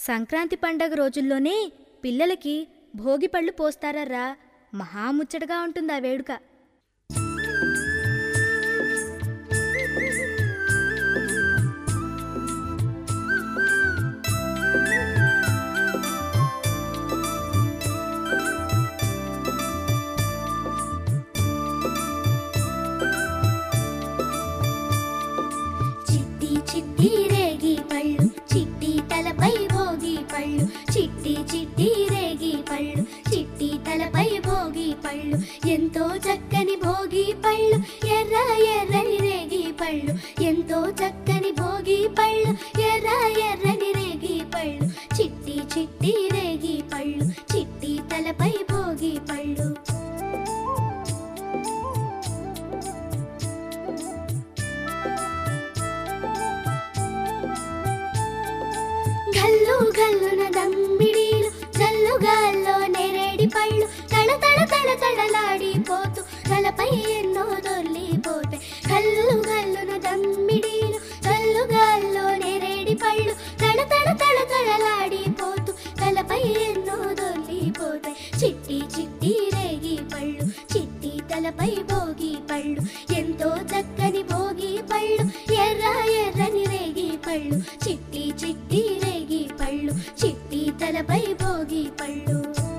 సంక్రాంతి పండగ రోజుల్లోనే పిల్లలకి భోగి పళ్ళు పోస్తారర్రా మహాముచ్చటగా ఉంటుంది ఆ వేడుక చిట్టి చిట్టి రేగి పళ్ళు చిట్టి తలపై భోగి పళ్ళు చిట్టి చిట్టి రేగి పళ్ళు చిట్టి తలపై భోగి పళ్ళు ఎంతో చక్కని భోగి పళ్ళు ఎర్ర ఎర్రని రేగి పళ్ళు ఎంతో చక్కని భోగి పళ్ళు ఎర్ర ఎర్రని రేగి పళ్ళు చిట్టి చిట్టి రేగి పళ్ళు చిట్టి తలపై భోగి పళ్ళు గల్లు గల్లున దమ్మిడీలు జల్లుగాల్లో నెరేడి పళ్ళు తడ తడ తడ తడలాడిపోతూ తలపై ఎన్నో దొర్లిపోతాయి గల్లు గల్లున దమ్మిడీలు జల్లుగాల్లో నెరేడి పళ్ళు తడ తడ తడ తడలాడిపోతూ తలపై ఎన్నో దొర్లిపోతాయి చిట్టి చిట్టి రేగి పళ్ళు చిట్టి తలపై భోగి పళ్ళు ఎంతో చక్కని భోగి పళ్ళు ఎర్ర ఎర్రని రేగి పళ్ళు చిట్టి చిట్టి రేగి పళ్ళు చిట్టి తలపై భోగి పళ్ళు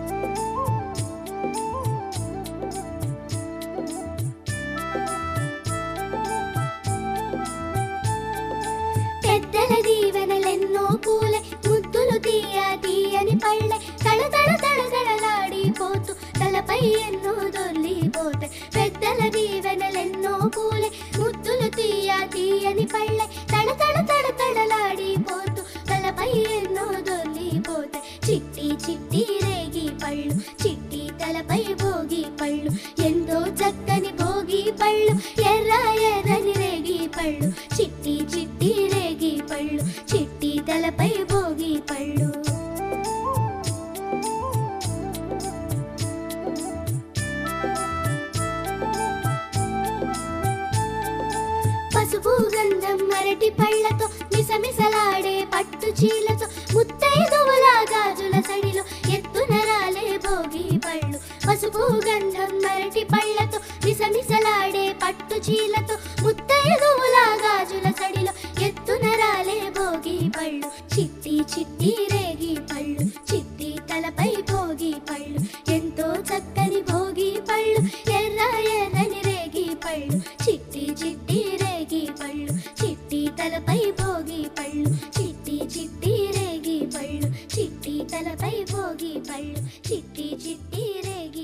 పెద్దల దీవెనలెన్నో పూలే ముద్దులు తీయ తీయని పళ్ళె తడ తడ తడ తడలాడిపోతూ తలపై ఎన్నో దొర్లిపోతాయి పెద్దల దీవెనలెన్నో పూలే ముద్దులు తీయ తీయని పళ్ళె తడ తడ తడ తడలాడిపోతూ తలపై ఎన్నో దొర్లిపోతాయి చిట్టి చిట్టి రేగి పళ్ళు చిట్టి తలపై భోగి పళ్ళు ఎంతో చక్కని భోగి పళ్ళు ఎర్ర ఎర్రని రేగి పళ్ళు చిట్టి చిట్టి రేగి పళ్ళు చిట్టి తలపై భోగి పళ్ళు పసుపు గంధం అరటి పళ్ళతో మిసమిసలాడే పట్టు చీలతో ముత్తైదువుల గాజుల సడిలో ఎత్తున రాలే భోగి పళ్ళు పసుపు గంధం అరటి పళ్ళతో మిసమిసలాడే పట్టు చీలతో ముత్తైదువుల గాజుల సడిలో ఎత్తున రాలే భోగి పళ్ళు చిట్టి చిట్టి రేగి పళ్ళు చిట్టి తలపై భోగి పళ్ళు ఎంతో చక్కని భోగి పళ్ళు ఎర్ర ఎర్రని రేగి పళ్ళు చిట్టి చిట్టి రేగి పళ్ళు చిట్టి తలపై భోగి పళ్ళు చిట్టి చిట్టి రేగి పళ్ళు చిట్టి తలపై భోగి పళ్ళు చిట్టి చిట్టి రేగి